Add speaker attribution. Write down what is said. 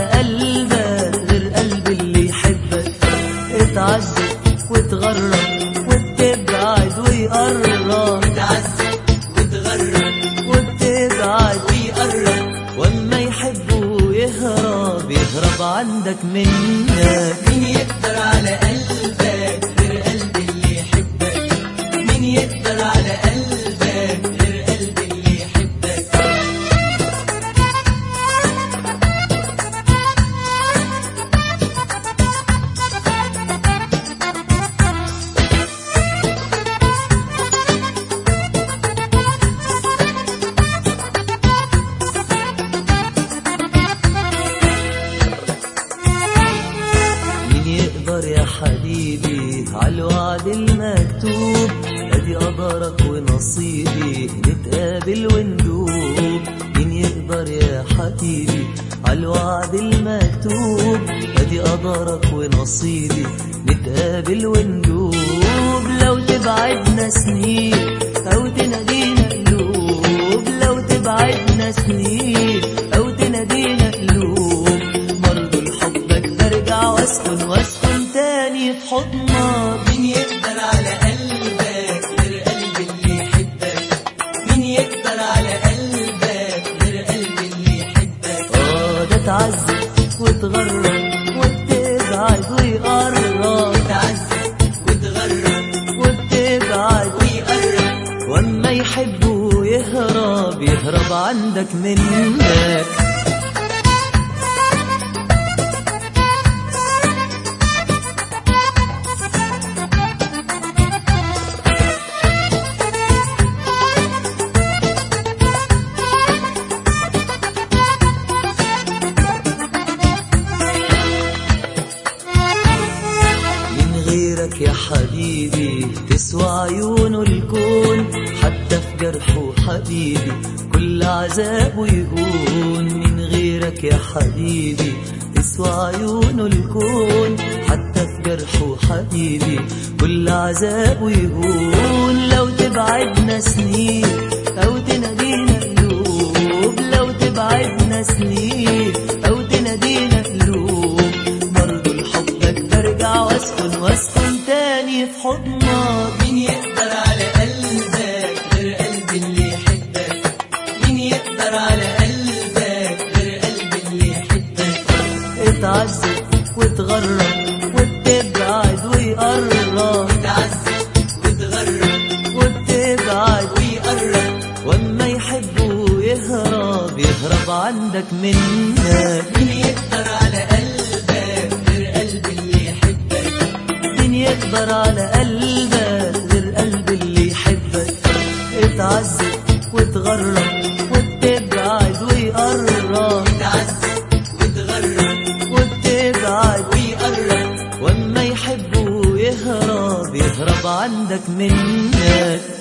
Speaker 1: قلبك غير قلب اللي يحبك اتعذب وتغرب وتبعد ويقرب
Speaker 2: تعذب وتغرب
Speaker 1: وتبعد
Speaker 2: ويقرب
Speaker 1: واما يحبه يهرب يهرب عندك منك
Speaker 2: مين يقدر على قلبك غير قلب اللي يحبك مين يقدر على قلبك غير قلب اللي يحبك
Speaker 1: مين يقدر يا حبيبي عالوعد المكتوب ادي قدرك ونصيبي نتقابل وندوب مين يقدر يا حبيبي عالوعد المكتوب ادي قدرك ونصيبي نتقابل وندوب لو تبعدنا سنين او تنادينا قلوب لو تبعدنا سنين او تنادينا قلوب برضو لحبك برجع واسكن واسكن تاني في حضنك
Speaker 2: مين يقدر على قلبك غير قلب اللي يحبك مين يقدر على قلبك غير قلب اللي يحبك
Speaker 1: اه ده تعذب وتغرب وتبعد ويقرب
Speaker 2: تعذب وتغرب
Speaker 1: وتبعد
Speaker 2: ويقرب
Speaker 1: واما يحبه يهرب يهرب عندك منك من غيرك يا حبيبي تسوى عيونه الكون حتى في جرحه حبيبي كل عذابه يهون من غيرك يا حبيبي تسوى عيونه الكون حتى في جرحه حبيبي كل عذابه يهون لو تبعدنا سنين او تنادينا قلوب لو تبعدنا سنين او تنادينا قلوب برضو لحبك برجع واسكن واسكن تاني في حضنك
Speaker 2: مين يقدر على قلبك غير قلب اللي يحبك مين يقدر على قلبك غير قلب اللي يحبك
Speaker 1: اتعذب وتغرب وتبعد ويقرب
Speaker 2: تعذب وتغرب
Speaker 1: وتبعد
Speaker 2: ويقرب
Speaker 1: واما يحبه يهرب يهرب عندك منك
Speaker 2: مين يقدر على قلبك غير قلب اللي يحبك
Speaker 1: مين يقدر على قلبك غير قلب اللي يحبك اتعذب وتغرب وتبعد ويقرب
Speaker 2: تعذب وتغرب
Speaker 1: وتبعد
Speaker 2: ويقرب
Speaker 1: واما يحبه يهرب يهرب عندك منك